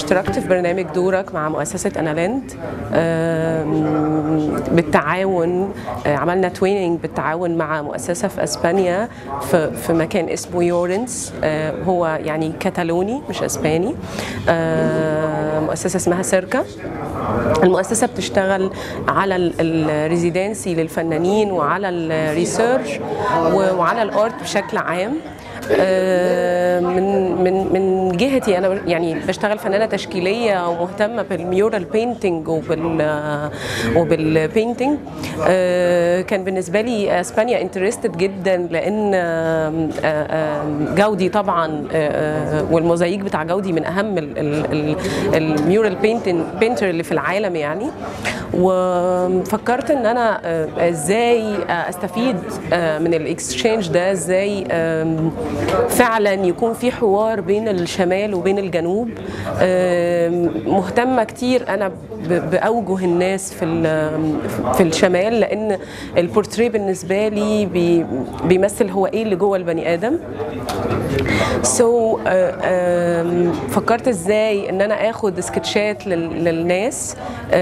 اشتركت في برنامج دورك مع مؤسسة أنالاند بالتعاون عملنا تويننج بالتعاون مع مؤسسة في أسبانيا في, في مكان اسمه يورنس هو يعني كتالوني مش أسباني مؤسسة اسمها سيركا المؤسسة بتشتغل على الريزيدنسي للفنانين وعلى الريسيرش وعلى الارت بشكل عام من من من جهتي انا يعني بشتغل فنانه تشكيليه ومهتمه بالميورال بينتنج وبال وبالبينتنج كان بالنسبه لي اسبانيا انترستد جدا لان جودي طبعا والموزايك بتاع جودي من اهم الميورال بينتر اللي في العالم يعني وفكرت ان انا ازاي استفيد من الاكسشينج ده ازاي فعلا يكون في حوار بين الشمال وبين الجنوب مهتمه كتير انا باوجه الناس في في الشمال لان البورتريه بالنسبه لي بيمثل هو ايه اللي جوه البني ادم سو so, uh, فكرت ازاي ان انا اخد سكتشات للناس uh,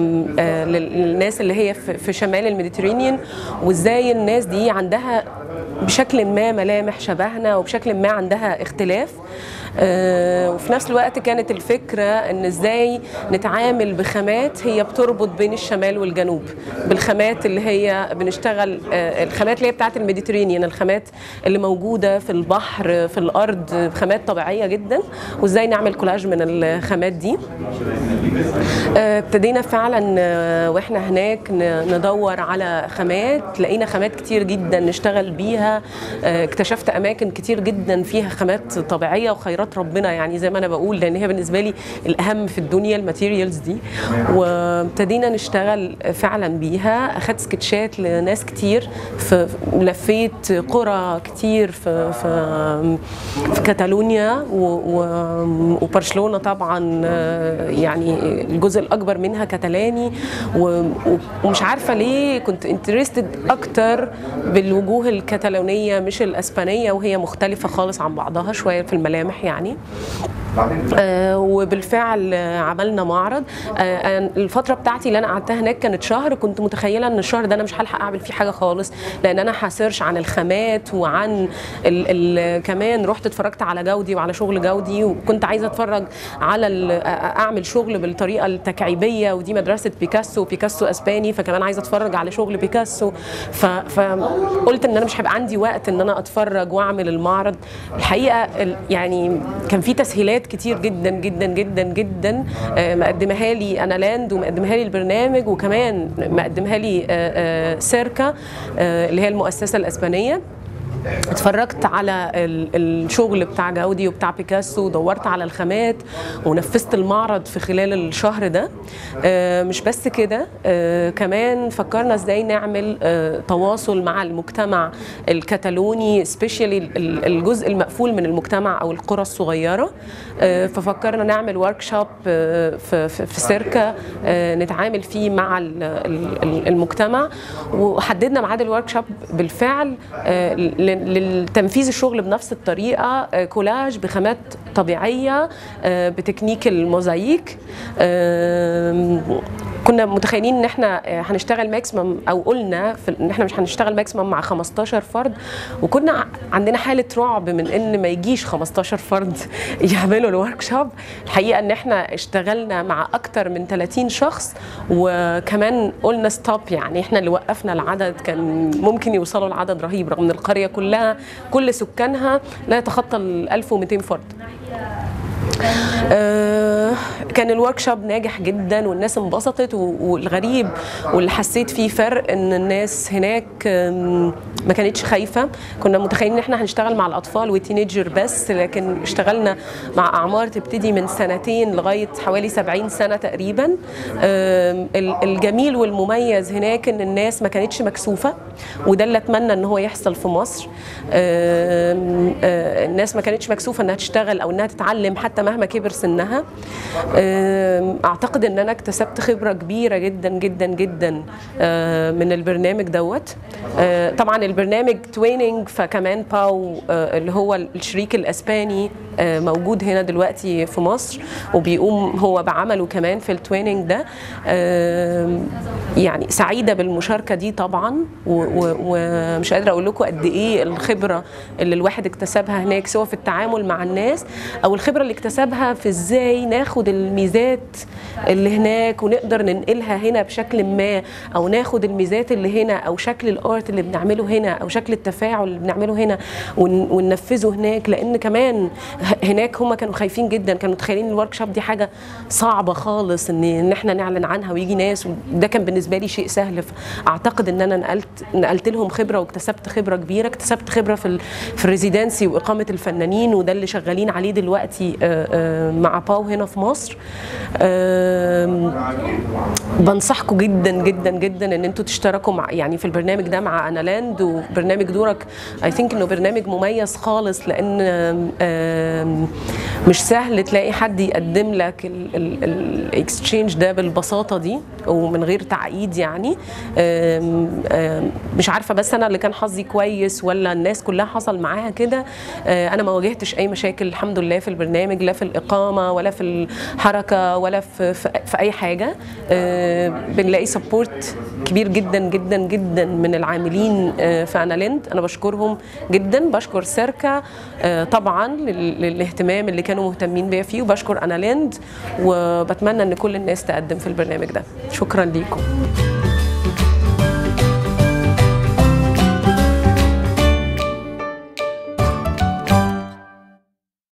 للناس اللي هي في شمال الميديترينيان وازاي الناس دي عندها بشكل ما ملامح شبهنا وبشكل ما عندها اختلاف آه وفي نفس الوقت كانت الفكرة ان ازاي نتعامل بخامات هي بتربط بين الشمال والجنوب بالخامات اللي هي بنشتغل آه الخامات اللي هي بتاعت الميديترينيان الخامات اللي موجودة في البحر في الارض خامات طبيعية جدا وازاي نعمل كولاج من الخامات دي ابتدينا آه فعلا واحنا هناك ندور على خامات لقينا خامات كتير جدا نشتغل بيها اكتشفت اماكن كتير جدا فيها خامات طبيعيه وخيرات ربنا يعني زي ما انا بقول لان هي بالنسبه لي الاهم في الدنيا الماتيريالز دي وابتدينا نشتغل فعلا بيها اخدت سكتشات لناس كتير في لفيت قرى كتير في في, في كاتالونيا وبرشلونه طبعا يعني الجزء الاكبر منها كتالاني ومش عارفه ليه كنت انترستد اكتر بالوجوه الكتالونيه مش الاسبانيه وهي مختلفه خالص عن بعضها شويه في الملامح يعني آه وبالفعل آه عملنا معرض آه الفتره بتاعتي اللي انا قعدتها هناك كانت شهر كنت متخيله ان الشهر ده انا مش هلحق اعمل فيه حاجه خالص لان انا هسيرش عن الخامات وعن ال ال كمان رحت اتفرجت على جودي وعلى شغل جودي وكنت عايزه اتفرج على اعمل شغل بالطريقه التكعيبيه ودي مدرسه بيكاسو بيكاسو اسباني فكمان عايزه اتفرج على شغل بيكاسو فقلت ان انا مش هيبقى عندي وقت ان انا اتفرج واعمل المعرض الحقيقه يعني كان في تسهيلات كتير جدا جدا جدا جدا مقدمها لي انا لاند ومقدمها لي البرنامج وكمان مقدمها لي سيركا اللي هي المؤسسه الاسبانيه اتفرجت على الشغل بتاع جودي وبتاع بيكاسو ودورت على الخامات ونفذت المعرض في خلال الشهر ده مش بس كده كمان فكرنا ازاي نعمل تواصل مع المجتمع الكتالوني سبيشالي الجزء المقفول من المجتمع او القرى الصغيره ففكرنا نعمل ورك شوب في, في سيركا نتعامل فيه مع المجتمع وحددنا ميعاد الورك شوب بالفعل للتنفيذ الشغل بنفس الطريقه كولاج بخامات طبيعيه بتكنيك الموزايك كنا متخيلين ان احنا هنشتغل ماكسيمم او قلنا ان احنا مش هنشتغل ماكسيمم مع 15 فرد وكنا عندنا حاله رعب من ان ما يجيش 15 فرد يعملوا الورك شوب الحقيقه ان احنا اشتغلنا مع اكتر من 30 شخص وكمان قلنا ستوب يعني احنا اللي وقفنا العدد كان ممكن يوصلوا لعدد رهيب رغم ان القريه كلها كل سكانها لا يتخطى ال 1200 فرد آه كان الورك شوب ناجح جدا والناس انبسطت والغريب واللي حسيت فيه فرق ان الناس هناك ما كانتش خايفه كنا متخيلين ان احنا هنشتغل مع الاطفال والتينيجر بس لكن اشتغلنا مع اعمار تبتدي من سنتين لغايه حوالي 70 سنه تقريبا آه الجميل والمميز هناك ان الناس ما كانتش مكسوفه وده اللي اتمنى ان هو يحصل في مصر آه الناس ما كانتش مكسوفه انها تشتغل او انها تتعلم حتى مهما كبر سنها آم، اعتقد ان انا اكتسبت خبره كبيره جدا جدا جدا آه، من البرنامج دوت آه، طبعا البرنامج تويننج فكمان باو آه، اللي هو الشريك الاسباني آه، موجود هنا دلوقتي في مصر وبيقوم هو بعمله كمان في التويننج ده آم، يعني سعيده بالمشاركه دي طبعا و- و- ومش قادره اقول لكم قد ايه الخبره اللي الواحد اكتسبها هناك سواء في التعامل مع الناس او الخبره اللي اكتسبها في ازاي ناخد الميزات اللي هناك ونقدر ننقلها هنا بشكل ما او ناخد الميزات اللي هنا او شكل الارت اللي بنعمله هنا او شكل التفاعل اللي بنعمله هنا ون- وننفذه هناك لان كمان ه- هناك هم كانوا خايفين جدا كانوا متخيلين الورك شوب دي حاجه صعبه خالص ان ان احنا نعلن عنها ويجي ناس وده كان بالنسبه لي شيء سهل فاعتقد ان انا نقلت نقلت لهم خبره واكتسبت خبره كبيره اكتسبت خبره في ال- في الريزيدنسي واقامه الفنانين وده اللي شغالين عليه دلوقتي آه، آه، مع باو هنا في مصر آم، بنصحكم جدا جدا جدا ان انتوا تشتركوا مع يعني في البرنامج ده مع انا لاند وبرنامج دورك اي ثينك انه برنامج مميز خالص لان آم، آم، مش سهل تلاقي حد يقدم لك الاكسشينج ده بالبساطه دي ومن غير تعقيد يعني آم، آم، مش عارفه بس انا اللي كان حظي كويس ولا الناس كلها حصل معاها كده آه، انا ما واجهتش اي مشاكل الحمد لله في البرنامج لا في الاقامه ولا في الحركه ولا في في, في اي حاجه آه، بنلاقي سبورت كبير جدا جدا جدا من العاملين آه، في انالند انا بشكرهم جدا بشكر سيركا آه، طبعا لل- للاهتمام اللي كانوا مهتمين بيا فيه وبشكر انالند وبتمنى ان كل الناس تقدم في البرنامج ده شكرا ليكم